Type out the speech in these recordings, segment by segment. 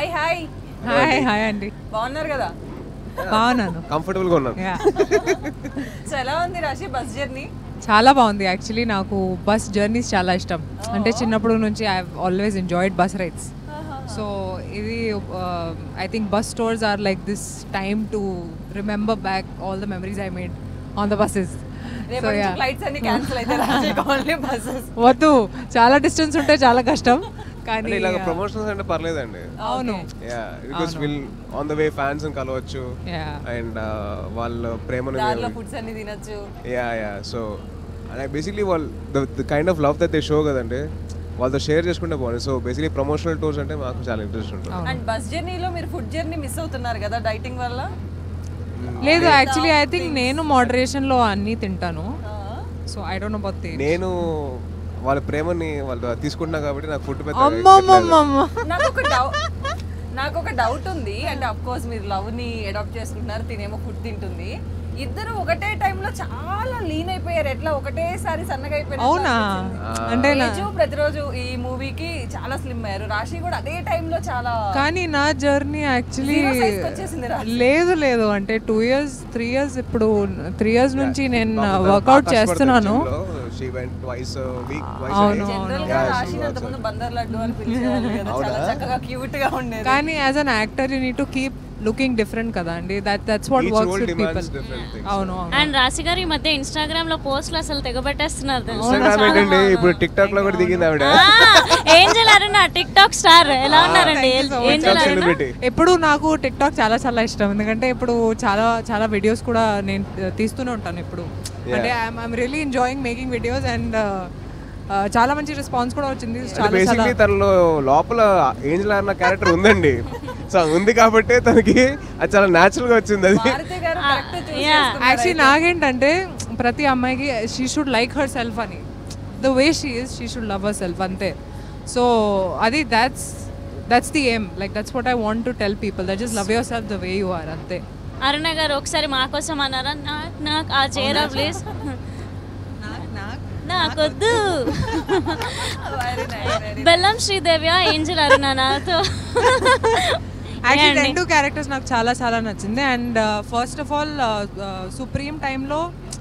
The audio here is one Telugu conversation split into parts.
హాయ్ హాయ్ హాయ్ హాయ్ అండి బాగున్నారు కదా బాగున్నాను కంఫర్టబుల్గా ఉన్నాను Yeah. సో ఎలా ఉంది రాశి బస్ జర్నీ చాలా బాగుంది యాక్చువల్లీ నాకు బస్ జర్నీస్ చాలా ఇష్టం అంటే చిన్నప్పుడు నుంచి I always enjoyed bus rides so ఇది I think bus stores are like this time to remember back all the memories I made on the buses రేపటి నుంచి ఫ్లైట్స్ అన్ని క్యాన్సిల్ అయితే రాశి ఓన్లీ బస్సెస్ వద్దు చాలా డిస్టెన్స్ ఉంటే చాలా కష్టం కానీ అంటే ఇలాగ ప్రమోషన్స్ అంటే పర్లేదండి అవును yeah because will on the way fans కలవచ్చు Yeah. అండ్ వాళ్ళ ప్రేమను దారిలో ఫుడ్స్ అన్ని తినొచ్చు యా యా సో బేసిక్లీ వాళ్ళు the kind of love that they show కదండి వాళ్ళతో షేర్ చేసుకుంటే బాగుంది సో బేసిక్లీ ప్రమోషనల్ టూర్స్ అంటే మాకు చాలా ఇంట్రెస్ట్ ఉంటుంది అండ్ బస్ జర్నీలో మీరు ఫుడ్ జర్నీ మిస్ అవుతున్నారు కదా డైటింగ్ వల్ల లేదు యాక్చువల్లీ ఐ థింక్ నేను మోడరేషన్లో అన్నీ తింటాను so I don't know about నేను వాళ్ళ ప్రేమని వాళ్ళు తీసుకుంటున్నా కాబట్టి నాకు ఫుడ్ పెద్ద అమ్మమ్మమ్మమ్మ నాకు ఒక డౌట్ నాకు ఒక డౌట్ ఉంది అంటే అఫ్ కోర్స్ మీరు లవ్ ని అడాప్ట్ చేసుకుంటున్నారు తినేమో ఫుడ్ తింటుంది ఇద్దరు ఒకటే టైంలో చాలా లీన్ అయిపోయారు ఎట్లా ఒకటేసారి సన్నగా అయిపోయారు అవునా అంటే నా- తేజు ప్రతిరోజు ఈ మూవీకి చాలా స్లిమ్ అయ్యారు రాశి కూడా అదే టైంలో చాలా కానీ నా జర్నీ యాక్చువల్లీ Zero size కి వచ్చేసింది రా. లేదు లేదు అంటే టూ ఇయర్స్ త్రీ ఇయర్స్ ఇప్పుడు త్రీ ఇయర్స్ నుంచి నేను వర్కౌట్ చేస్తున్నాను షీ వెంట్ ట్వైస్ వీక్ అవును, జనరల్ గా రాశిని అంతకుముందు బందర్ లడ్డు అని పిలిచేవాళ్ళు కదా చాలా చక్కగా క్యూట్ గా ఉండేది కానీ as an actor you need to keep looking different కదా అండి that that's what Each works role with people demands different things. అవును అవును అండ్ రాశి గారు ఈ మధ్య ఇన్స్టాగ్రామ్ లో పోస్టులు అసలు తెగబెట్టేస్తున్నారు తెలుసా? ఇన్స్టాగ్రామ్ ఏంటండి ఇప్పుడు టిక్ టాక్ లో కూడా దిగింది ఆవిడ ఆ, angel Aruna TikTok star ఎలా ఉన్నారండి ఏంజల్ అరుణ సెలబ్రిటీ ఎప్పుడు నాకు టిక్ టాక్ చాలా చాలా ఇష్టం ఎందుకంటే ఇప్పుడు చాలా చాలా వీడియోస్ కూడా నేను uh, తీస్తూనే ఉంటాను ఇప్పుడు అంటే I'm really enjoying making videos and చాలా మంచి రెస్పాన్స్ కూడా వచ్చింది చాలా చాలా బేసిక్లీ తనలో లోపల ఏంజల్ అన్న క్యారెక్టర్ ఉందండి సో ఉంది కాబట్టి తనకి అది చాలా న్యాచురల్ గా వచ్చింది అది భారతి గారు కరెక్ట్ చూస్ yeah. యాక్చువల్లీ నాకేంటంటే ప్రతి అమ్మాయికి she should like herself అని the way she is she should love herself అంతే సో అది that's that's the aim like that's what I want to tell people that just love yourself the way you are అంతే అరుణ గారు ఒకసారి మా కోసం అన్నారా నాకు నాకు ఆ చీర ప్లీజ్ నాకొద్దు వెరీ నైస్ బెల్లం శ్రీదేవ్య ఏంజల్ అరుణ నాతో యాక్చువల్లీ రెండు క్యారెక్టర్స్ నాకు చాలా చాలా నచ్చింది and first of all Supreme టైంలో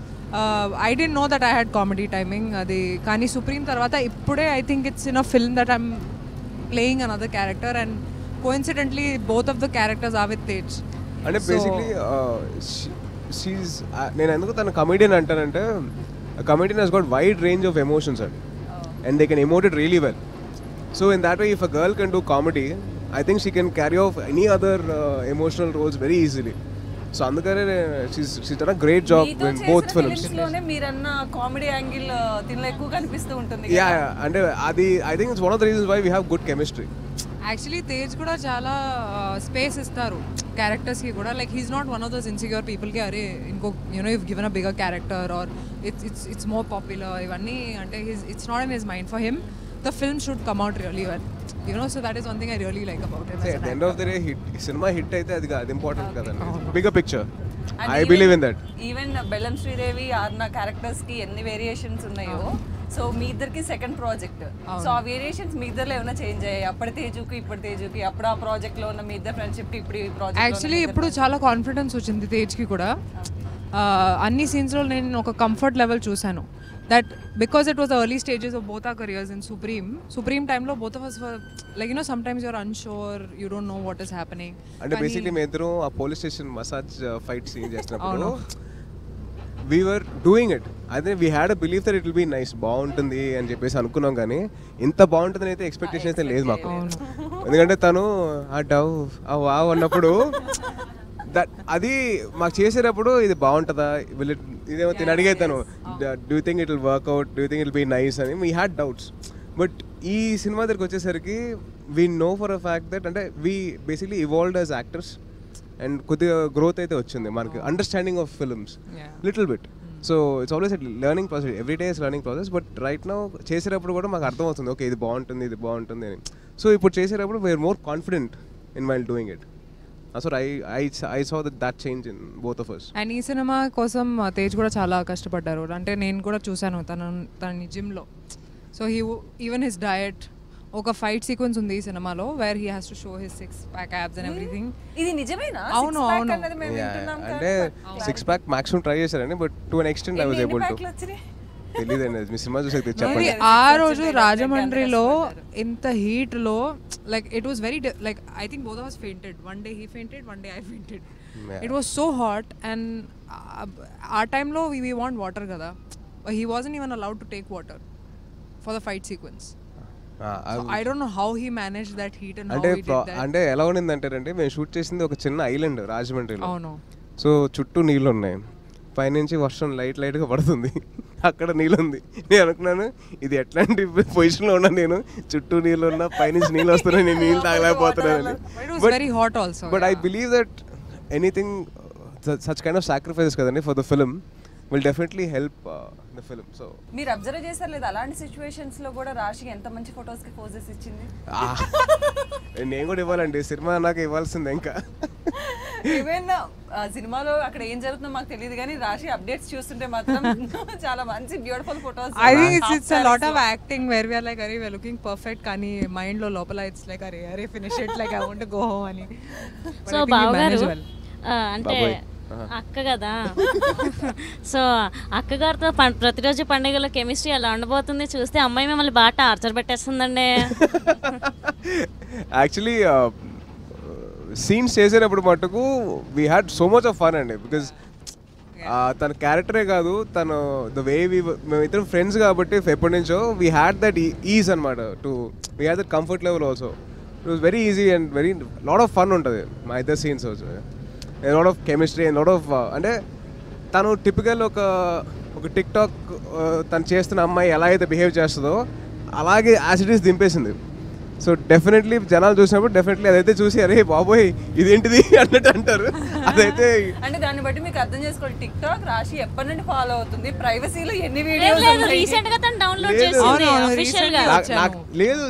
I didn't know that I had comedy timing అది కానీ సుప్రీం తర్వాత ఇప్పుడే I think it's in a film that I'm playing an other character and coincidentally both of the characters are with Tej అంటే బేసిక్లీ షీజ్ నేను ఎందుకు తన కమెడియన్ అంటానంటే comedian he's got wide range of emotions అండి and they can emote it really well so in that way if a girl can do comedy I think she can carry off any other emotional roles very easily so అందుకనే she done a great job మీతో ఇన్ బోత్ చేసిన ఫిల్మ్స్ ఫిలిమ్స్ లోనే మీరన్న కామెడీ యాంగిల్ దీనిలో ఎక్కువ కనిపిస్తూ ఉంటుంది యా అంటే అది I think it's one of the reasons why we have good chemistry actually Tej కూడా చాలా స్పేస్ ఇస్తారు క్యారెక్టర్స్కి కూడా like he's not one of those insecure పీపుల్కి అరే ఇంకో you know if given a bigger character or it's it's it's more popular ఇవన్నీ అంటే his it's not in his mind for him the film should come out really well you know so that is one thing I really like about at the end of the day hit సినిమా హిట్ అయితే అది అది ఇంపార్టెంట్ కదండి bigger picture I believe in that even Bellam Sridevi ఆర్న characters కి ఎన్ని వేరియేషన్స్ ఉన్నాయో సో మీ ఇద్దరికి సెకండ్ ప్రాజెక్ట్ సో ఆ వేరియేషన్స్ మీ ఇద్దరు ఏమైనా చేంజ్ అయ్యాయి అప్పటి తేజుకి ఇప్పటి తేజుకి అప్పుడు ఆ ప్రాజెక్ట్ లో ఉన్న మీ ఇద్దరు ఫ్రెండ్షిప్ కి ఇప్పుడు ఈ ప్రాజెక్ట్ యాక్చువల్లీ ఇప్పుడు చాలా కాన్ఫిడెన్స్ వచ్చింది తేజ్కి కూడా ఆ, అన్ని సీన్స్లో నేను ఒక కంఫర్ట్ లెవెల్ చూశాను that because it was early stages of both uh careers in Supreme Supreme టైంలో both of us like you know sometimes you're unsure you don't know what is happening అంటే బేసిక్లీ మేము ఇద్దరం ఆ police station massage fight scene చేసినప్పుడు వీఆర్ డూయింగ్ ఇట్ అదే we had a believe that it will be nice బాగుంటుంది అని చెప్పేసి అనుకున్నాం కానీ ఇంత బాగుంటుందని అయితే ఎక్స్పెక్టేషన్ అయితే లేదు మాకు ఎందుకంటే తను ఆ డవ్ ఆ వావ్ అన్నప్పుడు దట్ అది మాకు చేసేటప్పుడు ఇది బాగుంటుందా విల్ ఇట్ ఇదేమో తిని అడిగే తను do think it will work out do think it be nice అని వీ హ్యాడ్ డౌట్స్ బట్ ఈ సినిమా దగ్గరికి వచ్చేసరికి we know for a fact that అంటే we basically evolved as actors and కొద్దిగా గ్రోత్ అయితే వచ్చింది మనకి understanding of films Yeah. Little bit so it's always learning process every day is learning process but right now చేసేటప్పుడు కూడా మాకు అర్థమవుతుంది ఓకే ఇది బాగుంటుంది ఇది బాగుంటుంది అని సో ఇప్పుడు చేసేటప్పుడు we're more confident in while doing it so I I I saw that that change in both of us and ఈ సినిమా కోసం ఆ, తేజ్ కూడా చాలా కష్టపడ్డారు అంటే నేను కూడా చూశాను తన తన జిమ్లో so he even his diet ఒక ఫైట్ సీక్వెన్స్ ఉంది ఈ సినిమాలో where he has to show his six pack abs and everything ఇది నిజమేనా అవును, Six pack అవును. అన్నది మేము Yeah, వింటున్నాం అంటే సిక్స్ ప్యాక్ మాక్సిమం ట్రై చేశారండి but to an extent I was ఎన్ని ఏబుల్ టు ప్యాక్లు వచ్చినాయి తెలియదండి మీ సినిమా చూసాక ఇది చెప్పండి ఆ రోజు రాజమండ్రిలో ఇంత హీట్ లో like it was very like I think both was fainted one day he fainted one day I fainted Yeah. It was so hot and ఆ టైంలో వీ వాంట్ వాటర్ కదా he wasn't even allowed to take water for the fight sequence I don't know how he manage that heat and how అంటే హీ pro- డిడ్ దట్ అంటే ఎలా ఉండిందంటే మేము షూట్ చేసింది ఒక చిన్న ఐలాండ్ రాజమండ్రిలో అవును సో చుట్టూ నీళ్ళు ఉన్నాయి పైనుంచి వర్షం లైట్ లైట్గా పడుతుంది అక్కడ నీళ్ళు ఉంది నేను అనుకున్నాను ఇది ఎట్లాంటి పొజిషన్లో ఉన్నా నేను చుట్టూ నీళ్ళు ఉన్నా పైనుంచి నీళ్ళు వస్తున్నాయి నేను నీళ్ళు తాగలేకపోతున్నాను it was very hot also but I believe that anything such kind of sacrifices కదండి for the film will definitely help the film so మీరు అబ్జర్వ్ చేశారు లేదా అలాంటి సిచ్యువేషన్స్ లో కూడా రాశి ఎంత మంచి ఫొటోస్ కి పోజెస్ ఇచ్చింది నేను కూడా ఇవ్వాలండి సినిమా నాకు ఇవ్వాల్సిందే ఇంకా ఏమైనా ఆ సినిమాలో అక్కడ ఏం జరుగుతుందో మాకు తెలియదు కానీ రాశి అప్డేట్స్ చూస్తుంటే మాత్రం చాలా మంచి beautiful photos I think it's it's a lot of acting where we are like అరే వి లుకింగ్ పర్ఫెక్ట్ కానీ మైండ్ లో లోపల ఇట్స్ లైక్ అరే అరే finish it like I want go home అని సో బావగారు ఆ, అంటే బాబోయ్. అక్క కదా సో అక్కగారితో పం- ప్రతిరోజు పండుగలో కెమిస్ట్రీ అలా ఉండబోతుంది చూస్తే అమ్మాయి మిమ్మల్ని బాగా టార్చర్ పెట్టేస్తుందండి యాక్చువల్లీ సీన్స్ చేసేటప్పుడు మటుకు we had so much of fun అండి బికాజ్ తన క్యారెక్టరే కాదు తను ద వే వి మేమిద్దరం ఫ్రెండ్స్ కాబట్టి ఎప్పటి నుంచో వీ హ్యాడ్ దట్ ఈజ్ అనమాట to we had that comfort level also it was very easy and very lot of fun ఉంటుంది మా ఇద్దరు scenes also lot of chemistry and lot of అంటే తను టిపికల్ ఒక ఒక టిక్ టాక్ తను చేస్తున్న అమ్మాయి ఎలా అయితే బిహేవ్ చేస్తుందో అలాగే యాసిడీస్ దింపేసింది సో డెఫినెట్లీ జనాలు చూసినప్పుడు డెఫినెట్లీ అదైతే చూసి అరే బాబోయ్ ఇదేంటిది అన్నట్టు అంటారు అదైతే అంటే దాన్ని బట్టి మీకు అర్థం చేసుకోవాలి టిక్ టాక్ రాశి ఎప్పటి నుండి ఫాలో అవుతుంది ప్రైవసీలో ఎన్ని లేదు వీడియోస్ లేదు రీసెంట్ గా తను డౌన్లోడ్ లేదు. చేసింది అవునవును, అఫీషియల్ గా నాకు- నాకు లేదు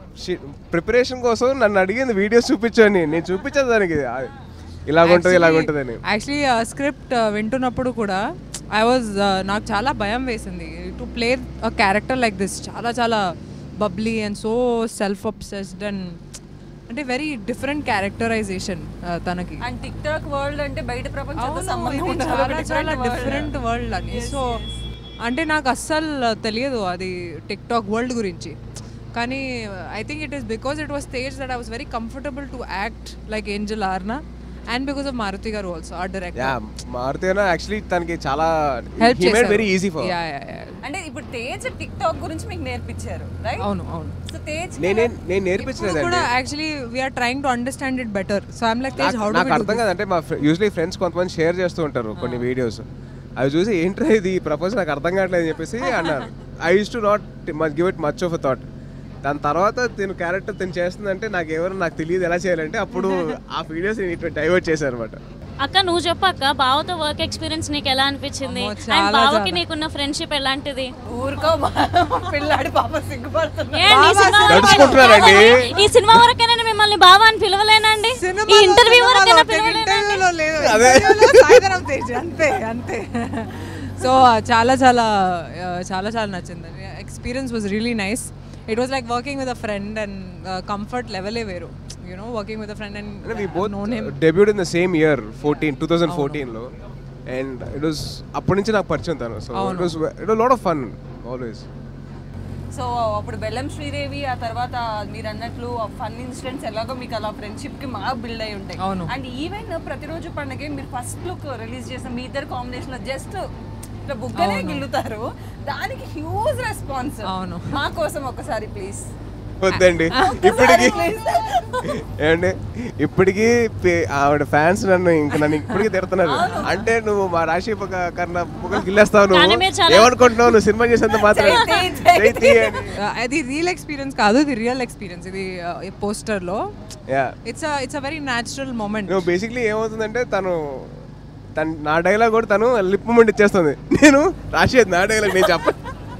ప్రిపరేషన్ కోసం నన్ను అడిగింది వీడియోస్ చూపించండి నేను చూపించాను దానికి ఆ, ఇలాగుంటుంది ఇలాగుంటుందని యాక్చువల్లీ స్క్రిప్ట్ వింటున్నప్పుడు కూడా ఐ వాజ్ నాకు చాలా భయం వేసింది to play a character like this చాలా చాలా bubbly and so self obsessed and అంటే వెరీ డిఫరెంట్ క్యారెక్టరైజేషన్ తనకి అండ్ టిక్ టాక్ వరల్డ్ అంటే బయట ప్రపంచంతో అవును, సంబంధం ఇది ఉండదు. చాలా ఒక చాలా different world. డిఫరెంట్ వరల్డ్ అని సో అంటే నాకు అస్సలు తెలియదు అది టిక్ టాక్ వరల్డ్ గురించి కానీ I think it is because it was stage that I was very comfortable to act like angel Arna and because of Maruthi గారు ఆల్సో ఆ యా డైరెక్టర్ మారుతేనా యాక్చువల్లీ తనకి చాలా help made very easy for yeah yeah yeah అంటే ఇప్పుడు తేజ్ టిక్ టాక్ గురించి మీకు నేర్పించారు రైట్ అవును అవును సో తేజ్ నేనే నేను ఇప్పుడు నేర్పించలేదండి కూడా actually we're trying to understand it better so I'm like Tej how నాకు- నాకు అర్థం కాదంటే మా యూజువలీ ఫ్రెండ్స్ కొంతమంది షేర్ చేస్తూ ఉంటారు కొన్ని వీడియోస్ అవి చూసి ఏంట్రా ఇది ఈ ప్రపోజ్ నాకు అర్థం కావట్లేదు అని చెప్పేసి అన్నారు I use to not give it much of a thought దాని తర్వాత తిను క్యారెక్టర్ తిను చేస్తుందంటే నాకు ఎవరు నాకు తెలియదు ఎలా చేయాలంటే అప్పుడు ఆ వీడియోస్ నేను డైవర్ట్ చేశాను అనమాట అక్క నువ్వు చెప్పు అక్క బావతో వర్క్ ఎక్స్పీరియన్స్ నీకు ఎలా అనిపించింది అమ్మో, అండ్ చాలా, బావకి చాలా. నీకున్న ఫ్రెండ్షిప్ ఎలాంటిది ఊరుకో మా పిల్లాడి పాప సిగ్గుపడుతుంది ఏ, ఈ సినిమా నడుచుకుంటున్నారండి. వరకైనా- ఈ సినిమా వరకైనా మిమ్మల్ని బావా అని పిలవలేనండి ఈ ఇంటర్వ్యూ వరకైనా పిలవలేనండి ఇంటర్వ్యూలో లేదు అదే. ఇంటర్వ్యూలో సాయిధరం తేజ్ అంతే అంతే సో చాలా చాలా uh, చాలా చాలా నచ్చింది experience was really nice it was like working with a friend and comfort లెవెలే వేరు you know working with a friend అంటే we and both known him debut in the same year fourteen two thousand ఫోర్టీన్లో అండ్ ఇట్ వాస్ అప్పటి నుంచి నాకు పరిచయం తను so it was it lot of fun always so అప్పుడు బెల్లం శ్రీదేవి ఆ తర్వాత మీరు అన్నట్లు ఫన్ ఇన్సిడెంట్స్ ఎలాగో మీకు అలా ఫ్రెండ్షిప్ కి బాగా బిల్డ్ అయి ఉంటాయి అవును. అండ్ ఈవెన్ ప్రతిరోజు పండగ మీరు ఫస్ట్ లుక్ రిలీజ్ చేసిన మీ ఇద్దరు కాంబినేషన్ లో జస్ట్ ఇట్లా బుగ్గనే గిల్లుతారు దానికి హ్యూజ్ రెస్పాన్స్ అవును. మా కోసం ఒకసారి ప్లీజ్ వద్దండి ఇప్పటికి ఏమండి ఇప్పటికీ పే- ఆవిడ ఫ్యాన్స్ నన్ను ఇంక నన్ను ఇప్పటికీ తిడుతున్నారు అంటే నువ్వు మా రాశి కన్నా బుగ్గలు గిల్లేస్తావు కానీ నువ్వు మీరు చాలా- ఏమనుకుంటున్నావు నువ్వు సినిమా చేసేంత మాత్రం చైతి అని అది రియల్ ఎక్స్పీరియన్స్ కాదు ఇది రియల్ ఎక్స్పీరియన్స్ ఇది పోస్టర్లో yeah it's it's a very natural moment నువ్వు బేసిక్లీ ఏమవుతుందంటే తను తను నా డైలాగ్ కూడా తను లిప్ మూమెంట్ ఇచ్చేస్తుంది నేను రాసేది నా డైలాగ్ నేను చెప్ప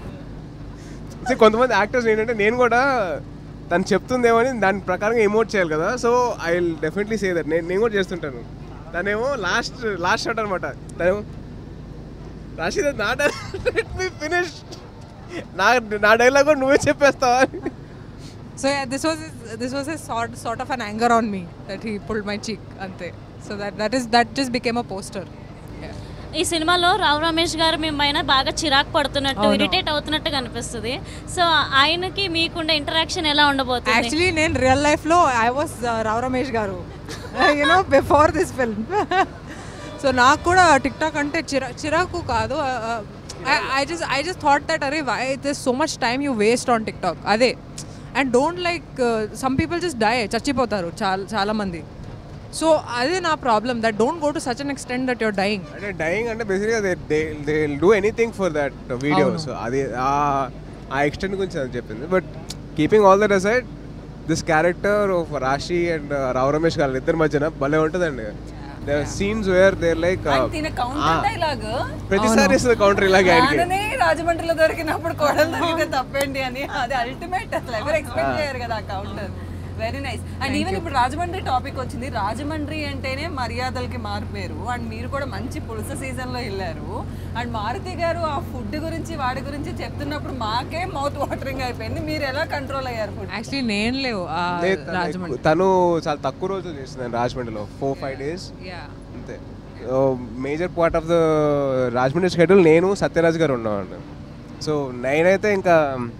See, కొంతమంది యాక్టర్స్ ఏంటంటే నేను కూడా తను చెప్తుందేమో అని దాని ప్రకారంగా ఎమోట్ చేయాలి కదా so I will definitely say that నేను నేను కూడా చేస్తుంటాను తనేమో లాస్ట్ లాస్ట్ షాట్ అనమాట తనేమో రాసేది నా డైలాగ్ ఫినిష్ నా నా డైలాగ్ కూడా నువ్వే చెప్పేస్తావా So yeah, this was his, this was his sort sort of an anger on me that he pulled my cheek. Ante. So that that is that just became a poster. Yeah. ఈ సినిమాలో రావు రమేష్ గారు మీ పైన బాగా చిరాకు పడుతున్నట్టు ఇరిటేట్ అవుతున్నట్టు కనిపిస్తుంది సో ఆయనకి మీకుండే ఇంటరాక్షన్ ఎలా ఉండబోతుంది Actually, నేను రియల్ లైఫ్లో ఐ వాస్ రావ్ రమేష్ గారు you know before this film so నాకు కూడా టిక్ టాక్ అంటే చిరా చిరాకు కాదు I just I just thought that అరే why this so much time you waste on TikTok అదే and don't like some people just die చచ్చిపోతారు చాలా చాలా మంది సో అదే నా problem that don't go to such an extent that your dying అంటే డైయింగ్ అంటే బేసిక్గా they they they do anything for that video so అది ఆ ఆ ఎక్స్టెంట్ గురించి అది చెప్పింది but keeping all that aside this character of Raashi and Rao Ramesh గారు ఇద్దరి మధ్యన భలే ఉంటుందండి సీన్స్ వేర్ దేర్ లైక్ తిన కౌంటర్ డైలాగ్ ప్రతిసారి ఇస్తుంది కౌంటర్ ఇలాగే ఆయనకి నాన్ననే రాజమండ్రిలో దొరికినప్పుడు కోడలు దొరికితే తప్పేంటి అని అది అల్టిమేట్ అసలు ఎవరు ఎక్స్పెక్ట్ చేయరు కదా ఆ counter very nice and even ఇప్పుడు రాజమండ్రి టాపిక్ వచ్చింది రాజమండ్రి అంటేనే మర్యాదలకి మారిపోయారు అండ్ మీరు కూడా మంచి పులుస సీజన్ లో వెళ్ళారు అండ్ మారుతి గారు ఆ ఫుడ్ గురించి వాడి గురించి చెప్తున్నప్పుడు మాకే మౌత్ వాటరింగ్ అయిపోయింది మీరు ఎలా కంట్రోల్ అయ్యారు ఫుడ్ యాక్చువల్లీ నేను లేవు ఆ లేదు, తను రాజమండ్రి ఎక్కువ- తను చాలా తక్కువ రోజులు చేసింది రాజమండ్రిలో ఫోర్ ఫైవ్ డేస్ యా అంతే major part of the Rajahmundry schedule నేను సత్యరాజ్ గారు ఉన్నామండి సో నేనైతే ఇంకా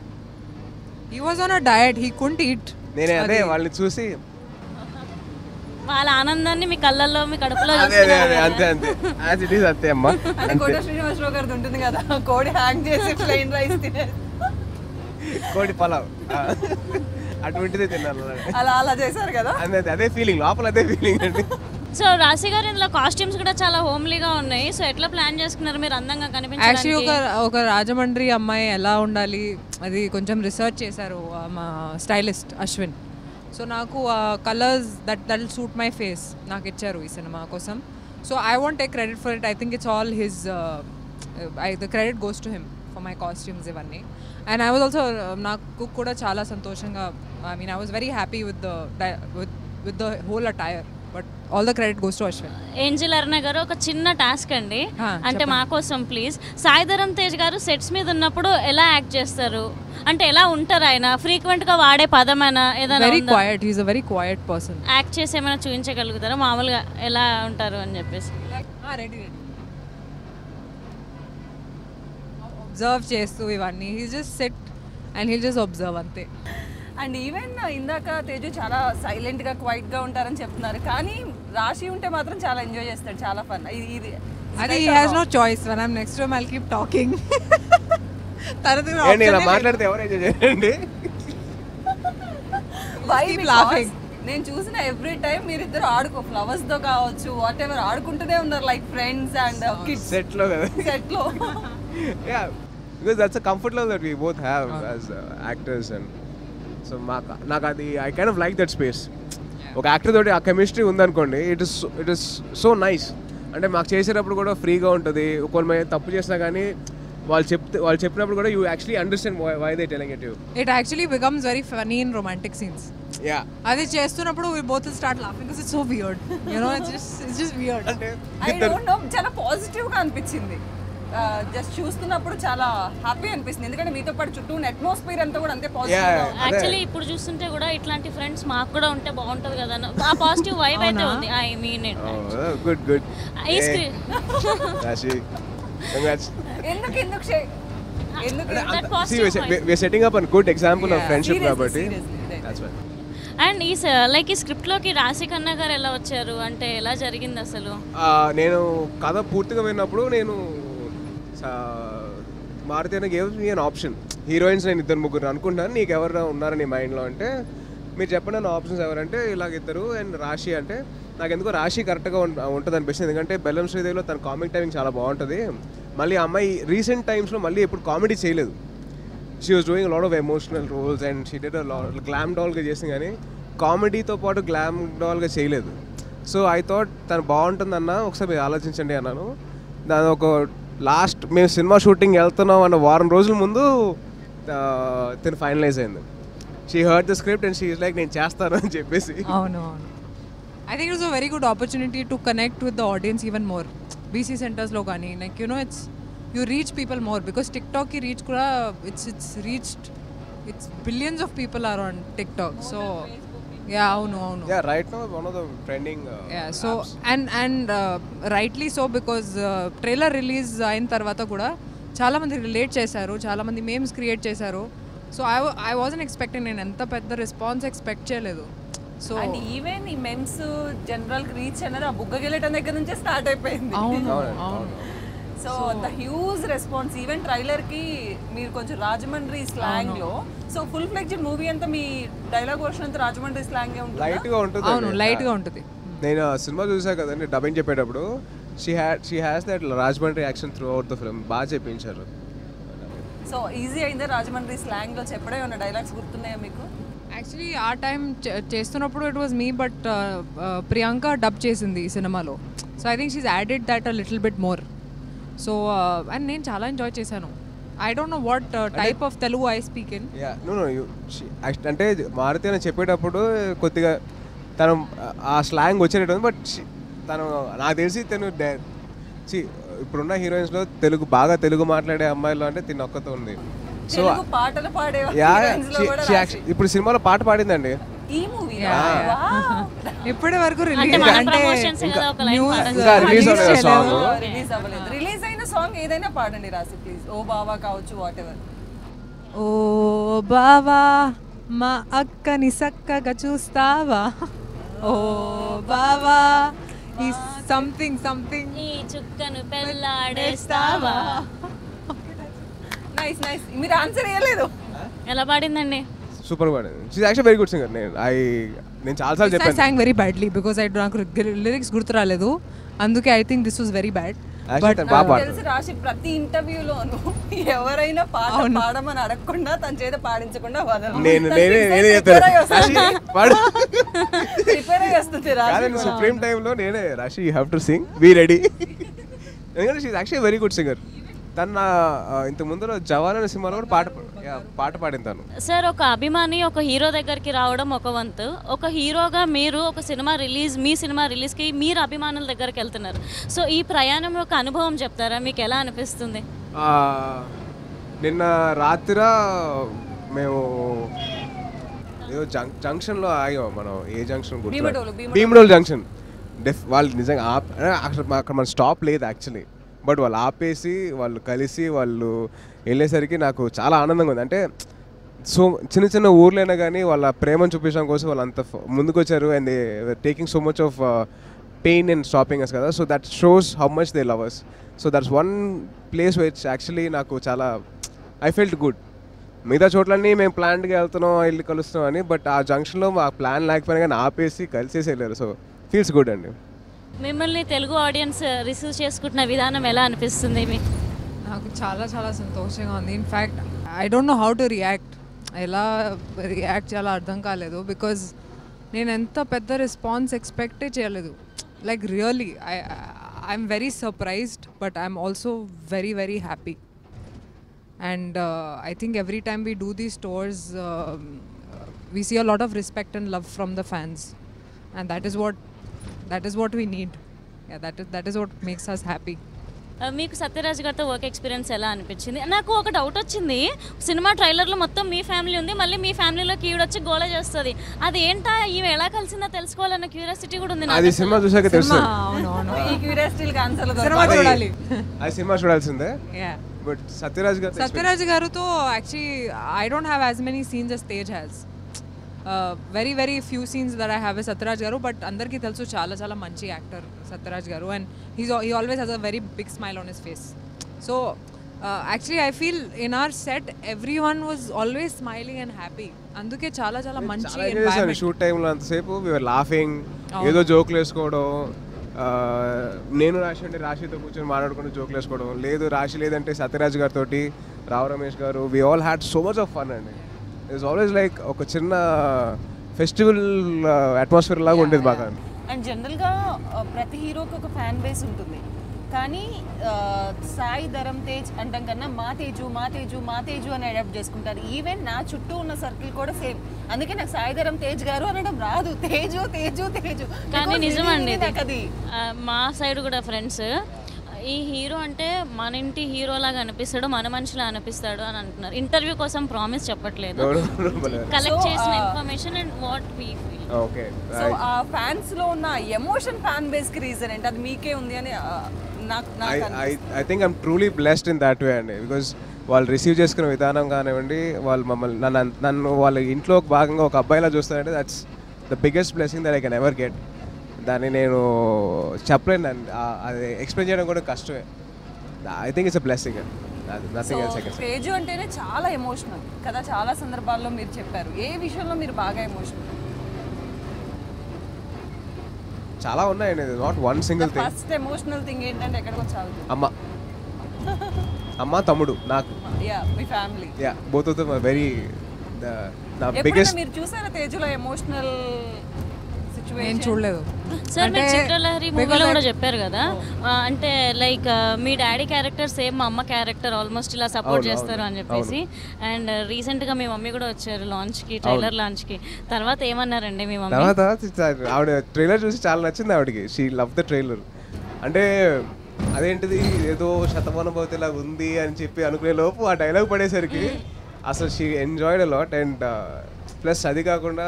he was on a diet he can't eat నేనే అదే వాళ్ళని చూసి వాళ్ళ ఆనందాన్ని మీ కళ్ళల్లో మీ కడుపులో అదే అదే అదే అంతే అంతే యాజ్ ఇట్ ఈస్ అంతే అమ్మా అది కోట శ్రీనివాసరావు గారిది ఉంటుంది కదా కోడి హ్యాంగ్ చేసి ప్లెయిన్ రైస్ తినే కోడి పలావ్ ఆ. అటువంటిదే తిన్నాను అలా అలా చేశారు కదా అంతే అంతే, అదే ఫీలింగ్ లోపల అదే ఫీలింగ్ అండి సో రాశి గారు ఇందులో కాస్ట్యూమ్స్ కూడా చాలా హోమ్లీగా ఉన్నాయి సో ఎట్లా ప్లాన్ చేసుకున్నారు మీరు అందంగా యాక్చువల్లీ ఒక కనిపించడానికి ఒక రాజమండ్రి అమ్మాయి ఎలా ఉండాలి అది కొంచెం రీసెర్చ్ చేశారు ఆ మా స్టైలిస్ట్ అశ్విన్ సో నాకు colours that that suit my face నాకు ఇచ్చారు ఈ సినిమా కోసం so I want take credit for it I think it's all his I the credit goes to him for my costumes ఇవన్నీ అండ్ ఐ వాజ్ ఆల్సో నాకు కూడా చాలా సంతోషంగా I mean I was very happy with the with with the whole attire but all the credit goes to Ashwin angel అరుణ గారు ఒక చిన్న టాస్క్ అండి ఆ, అంటే మా కోసం ప్లీజ్ సాయిధరం తేజ్ గారు సెట్స్ మీద ఉన్నప్పుడు ఎలా యాక్ట్ చేస్తారు అంటే ఎలా ఉంటారు ఆయన ఫ్రీక్వెంట్ గా వాడే పదమైనా ఏదైనా వెరీ ఉందా? Quiet he's a very quiet person act చేసి ఏమైనా చూపించగలుగుతారా మామూలుగా ఎలా ఉంటారు అని చెప్పేసి రెడీ రెడీ అబ్జర్వ్ చేస్తూ ఇవన్నీ he just set and he just observe అంతే అండ్ ఈవెన్ ఇందాక తేజు చాలా సైలెంట్ గా క్వైట్ గా ఉంటారని చెప్తున్నారు కానీ రాశి ఉంటే మాత్రం చాలా ఎంజాయ్ చేస్తాడు చాలా ఫన్ ఇది ఇది అది he has no choice one I'm next time I'll keep talking తర్వాత ఏంటి ఇలా మాట్లాడితే ఎవరు ఎంజాయ్ చేయండి Why? keep Because laughing. నేను చూసిన ఎవ్రీ టైం మీరిద్దరు ఆడుకో ఫ్లవర్స్ తో కావచ్చు వాట్ ఎవర్ ఆడుకుంటూనే ఉన్నారు like friends and kids set లో కదా సెట్ లో yeah because that's a comfort level that we both have as uh, actors and so మాకు నాకు అది I kind of like that space ఒక యాక్టర్ తోటి ఆ కెమిస్ట్రీ ఉందనుకోండి it is it is so nice అంటే మాకు చేసేటప్పుడు కూడా ఫ్రీగా ఉంటుంది ఒకరి తప్పు చేసినా కానీ వాళ్ళు చెప్తే వాళ్ళు చెప్పినప్పుడు కూడా you actually understand why they telling it you it actually becomes very funny in romantic scenes yeah అది చేస్తున్నప్పుడు we both start laughing because it's so weird you know it's just it's just weird అంటే ఐ డోంట్ నో చాలా పాజిటివ్ గా అనిపించింది జస్ట్ చూస్తున్నప్పుడు చాలా హ్యాపీ అనిపిస్తుంది ఎందుకంటే మీతో పాటు చుట్టూ అట్మాస్ఫియర్ అంతా కూడా అంతే పాజిటివ్ Yeah. యాక్చువల్లీ ఇప్పుడు చూస్తుంటే కూడా ఇట్లాంటి ఫ్రెండ్స్ మాకు కూడా ఉంటే బాగుంటది కదా అన్న- ఆ పాజిటివ్ వైబ్ అయితే ఉంది I mean it good good ఈ స్క్రీన్ రాశి కంగ్రాట్స్ ఎందుకు ఎందుకు షే- ఎందుకు that positive we setting up an good example of friendship Seriously, కాబట్టి seriously, right. that's why and ఈ లైక్ ఈ స్క్రిప్ట్ లోకి రాశి ఖన్నా గారు ఎలా వచ్చారు అంటే ఎలా జరిగింది అసలు ఆ, నేను కథ పూర్తిగా విన్నప్పుడు నేను మారుతి అన్న gave me an option heroines నేను ఇద్దరు ముగ్గురు అనుకుంటాను నీకు ఎవరు ఉన్నారు నీ మైండ్లో అంటే మీరు చెప్పండి నా ఆప్షన్స్ ఎవరంటే ఇలాగ ఇద్దరు అండ్ రాశి అంటే నాకు ఎందుకో రాశి కరెక్ట్గా ఉంటుంది అనిపిస్తుంది ఎందుకంటే బెల్లం శ్రీదేవిలో తన కామిక్ టైమింగ్ చాలా బాగుంటుంది మళ్ళీ ఆ అమ్మాయి రీసెంట్ టైమ్స్లో మళ్ళీ ఎప్పుడు కామెడీ చేయలేదు she was doing lot of emotional roles and she dead glam డాల్గా చేసింది కానీ కామెడీతో పాటు గ్లామ్ డాల్గా చేయలేదు సో ఐ థాట్ తను బాగుంటుందన్న ఒకసారి మీరు ఆలోచించండి అన్నాను దాని ఒక లాస్ట్ మేము సినిమా షూటింగ్ వెళ్తున్నాం అన్న వారం రోజుల ముందు ఆ, తను ఫైనలైజ్ అయింది she heard the script and she like నేను చేస్తాను అని చెప్పేసి అవును అవును I think it's a very good opportunity to connect with the audience even more BC సెంటర్స్లో కానీ like you know it's you reach people more because TikTok టాక్కి రీచ్ కూడా it's it's reached it's billions of people are on TikTok so yeah అవును అవును yeah right no one of the trending yeah so and and rightly so because trailer release అయిన తర్వాత కూడా చాలామంది రిలేట్ చేశారు చాలామంది మేమ్స్ క్రియేట్ చేశారు so I I wasn't expecting నేను ఎంత పెద్ద రెస్పాన్స్ ఎక్స్పెక్ట్ చేయలేదు సో అండ్ ఈవెన్ ఈ మెమ్స్ జనరల్ రీచ్ అనేది ఆ బుగ్గ గెలటం దగ్గర నుంచే స్టార్ట్ అయిపోయింది అవును అవును so the huge response even trailer కి మీరు కొంచెం రాజమండ్రి స్లాంగ్ లో సో ఫుల్ ఫ్లెక్జ్డ్ మూవీ అంతా మీ డైలాగ్ వర్షన్ అంతా రాజమండ్రి స్లాంగ్ ఉంటుంది లైట్ గా ఉంటుంది అవును లైట్గా ఉంటుంది నేను ఆ సినిమా చూసా కదండి డబ్బింగ్ చెప్పేటప్పుడు she had she has that Rajahmundry action throughout the film బాగా చెప్పించారు సో ఈజీ అయిందా రాజమండ్రి స్లాంగ్ లో చెప్పడం ఏమైనా డైలాగ్స్ గుర్తున్నాయా మీకు యాక్చువల్లీ ఆ టైం చేస్తున్నప్పుడు it was me but Priyanka dub చేసింది ఈ సినిమాలో so I think she's added that a little bit more so and నేను చాలా ఎంజాయ్ చేశాను I don't know what type of Telugu I speak in yeah no no అంటే మారుతి అని చెప్పేటప్పుడు కొద్దిగా తను ఆ స్లాంగ్ వచ్చేటట్టు బట్ తను నాకు తెలిసి తను డే- see, ఇప్పుడున్న హీరోయిన్స్లో తెలుగు బాగా తెలుగు మాట్లాడే అమ్మాయిలు అంటే తిన్న ఒక్కతో ఉంది సో తెలుగు పాటలు పాడే యా heroines లో కూడా రాసి- ఇప్పుడు సినిమాలో పాట పాడిందండి ఈ మూవీ ఇప్పటి వరకు అంటే రిలీజ్ మన అంటే ప్రమోషన్స్ కదా ఒక లైన్ న్యూస్ పాడండి. ఇంకా రిలీజ్ అవ్వలేదు సాంగ్ రిలీజ్ అవ్వలేదు రిలీజ్ అయిన సాంగ్ ఏదైనా పాడండి రాసి ప్లీజ్ ఓ బావా కావచ్చు వాట్ ఎవర్ ఓ బావా మా అక్కని సక్కగా చూస్తావా ఓ బావా ఈ సంథింగ్ సంథింగ్ ఈ చుక్కను పెళ్ళాడేస్తావా నైస్ నైస్ మీరు ఆన్సర్ ఇవ్వలేదు ఎలా పాడిందండి సూపర్ పాడింది she's actual very good singer నేను ఐ నేను చాలాసార్లు ఐ చెప్పాను song very badly because I నాకు లిరిక్స్ గుర్తు రాలేదు అందుకే I think this was very bad actual తను బాగా పాడుతుంది తెలిసి రాసి ప్రతి ఇంటర్వ్యూలోను ఎవరైనా పాట పాడమని అడగకుండా తన చేత పాడించకుండా వదలదు నేను నేనే నేనే చెప్తాను రాశి పాడు ప్రిపేర్ అయ్యి వస్తుంది రాసి కాదండి సుప్రీం టైంలో నేనే Raashi you have to sing be ready ఎందుకంటే she's actually very good singer తను నా ఆ, ఇంత ముందులో జవాన్ అనే సినిమాలో కూడా పాట yeah, పాట పాడింది తను సార్ ఒక అభిమాని ఒక హీరో దగ్గరికి రావడం ఒక వంతు ఒక హీరోగా మీరు ఒక సినిమా రిలీజ్ మీ సినిమా రిలీజ్కి మీరు అభిమానుల దగ్గరికి వెళ్తున్నారు సో ఈ ప్రయాణం యొక్క అనుభవం చెప్తారా మీకు ఎలా అనిపిస్తుంది ఆ, నిన్న రాత్రి మేము ఏదో జంక్ జంక్షన్లో ఆగాం మనం ఏ జంక్షన్ భీమడోలు, భీమడోలు. భీమడోల్ జంక్షన్ డెఫ్ వాళ్ళు నిజంగా ఆప్ అక్కడ మా- అక్కడ మన స్టాప్ లేదు యాక్చువల్లీ బట్ వాళ్ళు ఆపేసి వాళ్ళు కలిసి వాళ్ళు వెళ్ళేసరికి నాకు చాలా ఆనందంగా ఉంది అంటే సో చిన్న చిన్న ఊర్లైనా కానీ వాళ్ళ ప్రేమను చూపించడం కోసం వాళ్ళు అంత ఫ- ముందుకు వచ్చారు and they taking so much of pain and stopping us కదా so that shows how much they lovers so that's one place which actually నాకు చాలా ఐ ఫెల్ట్ గుడ్ మిగతా చోట్లన్నీ మేము ప్లాన్గా వెళ్తున్నాం వెళ్ళి కలుస్తున్నాం అని బట్ ఆ జంక్షన్లో మా ప్లాన్ లేకపోయినా కానీ ఆపేసి కలిసేసి వెళ్ళారు సో ఫీల్స్ గుడ్ అండి మిమ్మల్ని తెలుగు ఆడియన్స్ రిసీవ్ చేసుకుంటున్న విధానం ఎలా అనిపిస్తుంది మీ నాకు చాలా చాలా సంతోషంగా ఉంది in fact I don't know how to react ఎలా రియాక్ట్ చేయాలో అర్థం కాలేదు బికాజ్ నేను ఎంత పెద్ద రెస్పాన్స్ ఎక్స్పెక్టే చేయలేదు like really I I'm very surprised but I'm also very very happy and uh, i think every time we do these tours um, uh, we see a lot of respect and love from the fans and that is what that is what we need yeah that is that is what makes us happy ఆ, మీకు సత్యరాజ్ గారితో వర్క్ ఎక్స్పీరియన్స్ ఎలా అనిపించింది నాకు ఒక డౌట్ వచ్చింది సినిమా ట్రైలర్లో మొత్తం మీ ఫ్యామిలీ ఉంది మళ్ళీ మీ ఫ్యామిలీలోకి ఈవిడొచ్చి గోల చేస్తుంది అది ఏంటా ఈమె ఎలా కలిసిందో తెలుసుకోవాలన్న క్యూరియాసిటీ కూడా ఉంది నాకు అది సినిమా చూసాక తెలుసు అవును ఈ క్యూరియాసిటీకి ఆన్సర్ సినిమా చూడాలి అది సినిమా చూడాల్సిందే yeah బట్ సత్యరాజ్ గారు సత్యరాజ్ గారుతో actually I don't have as many scenes as Tej has very very few scenes that I have a Sathyaraj గారు బట్ అందరికీ తెలుసు చాలా చాలా మంచి యాక్టర్ సత్యరాజ్ గారు and he's he always has a very big smile on his face so actually I feel in our set everyone was always smiling and happy అందుకే చాలా చాలా మంచి చాలా ఎంజాయ్ చేశాను environment. షూట్ టైంలో అంతసేపు వీఆర్ లాఫింగ్ ఏదో జోకులు వేసుకోవడం ఆ, నేను రాశి అంటే రాశితో కూర్చొని మాట్లాడుకుంటూ జోకులు వేసుకోవడం లేదు రాశి లేదంటే సత్యరాజ్ గారితో రావు రమేష్ గారు we all had so much of fun అండి ఇట్స్ ఆల్వేస్ లైక్ ఒక చిన్న ఫెస్టివల్ అట్మాస్ఫియర్ లాగా ఉండేది బాగా అండ్ జనరల్గా ప్రతి హీరోకి ఒక ఫ్యాన్ బేస్ ఉంటుంది కానీ ఆ, సాయి ధరం తేజ్ అంటాం కన్నా మా తేజు మా తేజు మా తేజు అని అడాప్ట్ చేసుకుంటారు ఈవెన్ నా చుట్టూ ఉన్న సర్కిల్ కూడా సేమ్ అందుకే నాకు సాయి ధరం తేజ్ గారు అనడం రాదు తేజు తేజు తేజు కానీ Because నిజమండి ఇది ఇది. నాకు అది ఆ, మా సైడ్ కూడా ఫ్రెండ్స్ ఈ హీరో అంటే మన ఇంటి హీరో లాగా అనిపిస్తాడు మన మనిషిలా అనిపిస్తాడు అని అంటున్నారు ఇంటర్వ్యూ కోసం ప్రామిస్ చెప్పట్లేదు కలెక్ట్ చేసిన information and what we feel okay so ఆ ఫ్యాన్స్ లో ఉన్న ఎమోషన్ ఫ్యాన్ బేస్ కి రీజన్ ఏంటి అది మీకే ఉంది అని ఆ, నాకు ఐ నాకు ఐ అనిపిస్తుంది. I think I'm truly blessed in that way అండి బికాజ్ వాళ్ళు రిసీవ్ చేసుకునే విధానం కానివ్వండి వాళ్ళు మమ్మల్ని నన్ను నన్ను వాళ్ళ ఇంట్లో ఒక భాగంగా ఒక అబ్బాయిలా చూస్తారంటే that's the biggest blessing that I can ever get దాన్ని నేను చెప్పలేను దాన్ని. ఆ- అది ఎక్స్ప్లెయిన్ చేయడం కూడా కష్టమే I think it's a blessing nothing else second Teju అంటేనే చాలా ఎమోషనల్ కదా చాలా సందర్భాల్లో మీరు చెప్పారు ఏ విషయంలో మీరు బాగా ఎమోషనల్ చాలా ఉన్నాయండి not one single thing first emotional thing ఏంటంటే ఎక్కడికి వచ్చావు అమ్మ అమ్మ తమ్ముడు నాకు yeah me family yeah both of them very నా ఎప్పుడైనా బిగ్గెస్ట్ మీరు చూసారా తేజులో ఎమోషనల్ నేను సిచ్యువేషన్ చూడలేదు సార్ మీరు అంటే చిత్రలహరి because మూవీలో కూడా I- చెప్పారు కదా ఆ, అంటే like me daddy character same మా అమ్మ క్యారెక్టర్ ఆల్మోస్ట్ ఇలా సపోర్ట్ అవును, చేస్తారు అని అవును, చెప్పేసి అండ్ రీసెంట్ గా మీ మమ్మీ కూడా వచ్చారు లాంచ్ కి ట్రైలర్ లాంచ్ కి తర్వాత ఏమన్నారండి మీ మమ్మీ తర్వాత ఆవిడ ట్రైలర్ చూసి చాలా నచ్చింది ఆవిడకి షీ లవ్ ద ట్రైలర్ అంటే అదేంటిది ఏదో శతమానం భవతిలాగా ఉంది అని చెప్పి అనుకునే లోపు ఆ డైలాగ్ పడేసరికి అసలు she enjoyed a lot and plus అది కాకుండా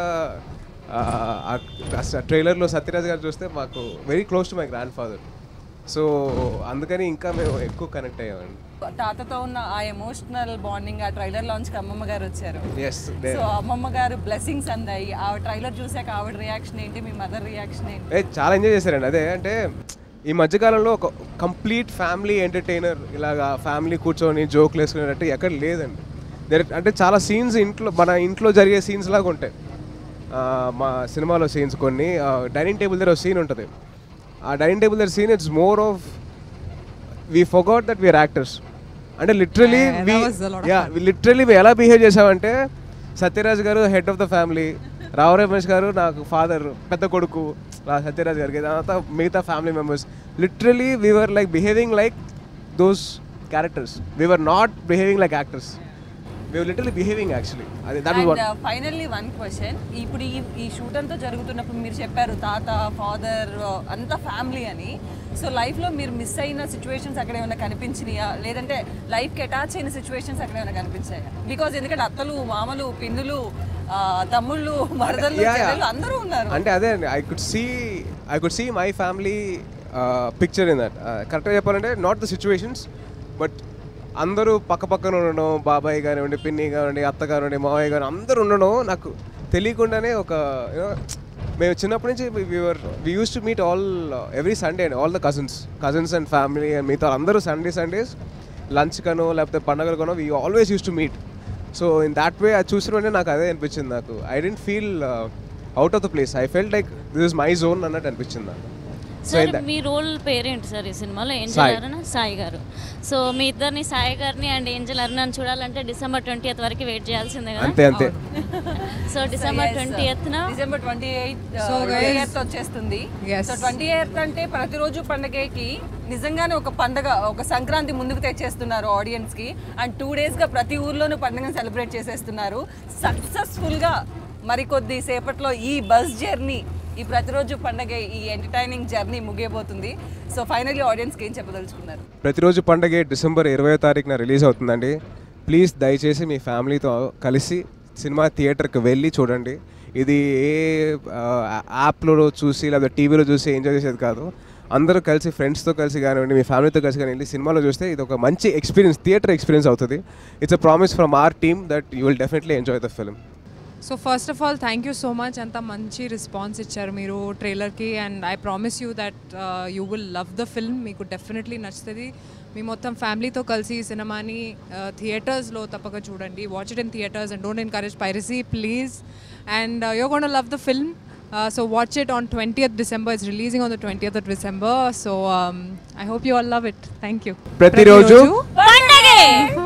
ట్రైలర్లో సత్యరాజ్ గారు చూస్తే మాకు very close to my grandfather so అందుకని ఇంకా మేము ఎక్కువ కనెక్ట్ అయ్యామండి తాతతో ఉన్న ఆ ఎమోషనల్ బాండింగ్ ఆ ట్రైలర్ లాంచ్ కి అమ్మమ్మ గారు వచ్చారు ఎస్ సో అమ్మమ్మ గారు బ్లెస్సింగ్స్ అందాయి ఆ ట్రైలర్ చూసాక ఆవిడ రియాక్షన్ ఏంటి మీ మదర్ రియాక్షన్ ఏంటి ఏ చాలా ఎంజాయ్ చేశారండి అదే అంటే ఈ మధ్యకాలంలో ఒక కంప్లీట్ ఫ్యామిలీ ఎంటర్టైనర్ ఇలాగా ఫ్యామిలీ కూర్చొని జోక్లు వేసుకునేటట్టు ఎక్కడ లేదండి There- అంటే చాలా సీన్స్ ఇంట్లో మన ఇంట్లో జరిగే సీన్స్ లాగా ఉంటాయి ఆ, మా సినిమాలో సీన్స్ కొన్ని డైనింగ్ టేబుల్ దగ్గర సీన్ ఉంటుంది ఆ డైనింగ్ టేబుల్ దగ్గర scene it's more of we forgot that we are actors అంటే literally Yeah, that was a lot of yeah literally మేము ఎలా బిహేవ్ చేసామంటే Sathyaraj garu head of the family Rao Ramesh garu నాకు ఫాదర్ పెద్ద కొడుకు రా సత్యరాజ్ గారికి తర్వాత మిగతా family members literally we are like behaving like those characters we are not behaving like actors we are literally behaving actually అది that is what and finally one question ఇప్పుడు ఈ ఈ షూట్ అంతా జరుగుతున్నప్పుడు మీరు చెప్పారు తాత ఫాదర్ అంతా ఫ్యామిలీ అని సో లైఫ్లో మీరు మిస్ అయిన సిచ్యువేషన్స్ అక్కడ ఏమైనా కనిపించినాయా లేదంటే లైఫ్కి అటాచ్ అయిన సిచ్యువేషన్స్ అక్కడ ఏమైనా కనిపించాయా బికాజ్ ఎందుకంటే అత్తలు మామలు పిన్నులు ఆ, తమ్ముళ్ళు మరదళ్ళు Yeah, yeah. చెల్లెళ్ళు అందరూ ఉన్నారు అంటే అదే అండి I could see I could see my family picture in that కరెక్ట్గా చెప్పాలంటే నాట్ ద సిచ్యువేషన్స్ బట్ అందరూ పక్క పక్కన ఉండడం బాబాయ్ కానివ్వండి పిన్ని కానివ్వండి అత్త కానివ్వండి మావయ్య కానివ్వండి అందరూ ఉండడం నాకు తెలియకుండానే ఒక you know, మేము చిన్నప్పటి నుంచి we were we used to meet all every Sunday అండి all the cousins cousins and family and మిగతా అందరూ సండే సండేస్ లంచ్ కనో లేకపోతే పండగలు కనో we always used to meet so in that way అది చూసిన వెంటనే నాకు అదే అనిపించింది నాకు I didn't feel out of the place I felt like this is my zone అన్నట్టు అనిపించింది నాకు సో సార్ మీ రోల్ పేరేంటి సార్ ఈ సినిమాలో ఏంజల్ సాయి. అరుణ సాయి గారు సో మీ ఇద్దరిని సాయి గారిని అండ్ ఏంజల్ అరుణని చూడాలంటే డిసెంబర్ ట్వంటీ వరకు వెయిట్ చేయాల్సిందే కదా అంతే అంతే so December twenty eighth December twenty eighth So, guys- eighth వచ్చేస్తుంది Yes. సో ట్వంటీ ఎయిత్ అంటే ప్రతిరోజు పండగకి నిజంగానే ఒక పండగ ఒక సంక్రాంతి ముందుకు తెచ్చేస్తున్నారు ఆడియన్స్ కి అండ్ టూ డేస్ గా ప్రతి ఊర్లోనూ పండుగను సెలబ్రేట్ చేసేస్తున్నారు సక్సెస్ఫుల్ గా మరికొద్ది సేపట్లో ఈ బస్ జర్నీ ఈ ప్రతిరోజు పండగ ఈ ఎంటర్టైనింగ్ జర్నీ ముగియబోతుంది సో ఫైనల్లీ ఆడియన్స్కి ఏం చెప్పదలుచుకున్నారు ప్రతిరోజు పండగే డిసెంబర్ ఇరవై తారీఖున రిలీజ్ అవుతుందండి ప్లీజ్ దయచేసి మీ ఫ్యామిలీతో కలిసి సినిమా థియేటర్కి వెళ్ళి చూడండి ఇది ఏ ఆ, యాప్లో చూసి లేదా టీవీలో చూసి ఎంజాయ్ చేసేది కాదు అందరూ కలిసి ఫ్రెండ్స్తో కలిసి కానివ్వండి మీ ఫ్యామిలీతో కలిసి కానీ వెళ్ళి సినిమాలో చూస్తే ఇది ఒక మంచి ఎక్స్పీరియన్స్ థియేటర్ ఎక్స్పీరియన్స్ అవుతుంది it's a promise from our team that you will definitely enjoy the film so first of all thank you so much అంత మంచి రెస్పాన్స్ ఇచ్చారు మీరు ట్రైలర్కి and I promise you that you will love the film మీకు డెఫినెట్లీ నచ్చుతుంది మీ మొత్తం ఫ్యామిలీతో కలిసి ఈ సినిమాని థియేటర్స్లో తప్పక చూడండి watch it in theatres and don't encourage piracy please and you gonna love the film so watch it on twentieth December it's releasing on the twentieth December so I hope you all love it thank you ప్రతిరోజు పండగే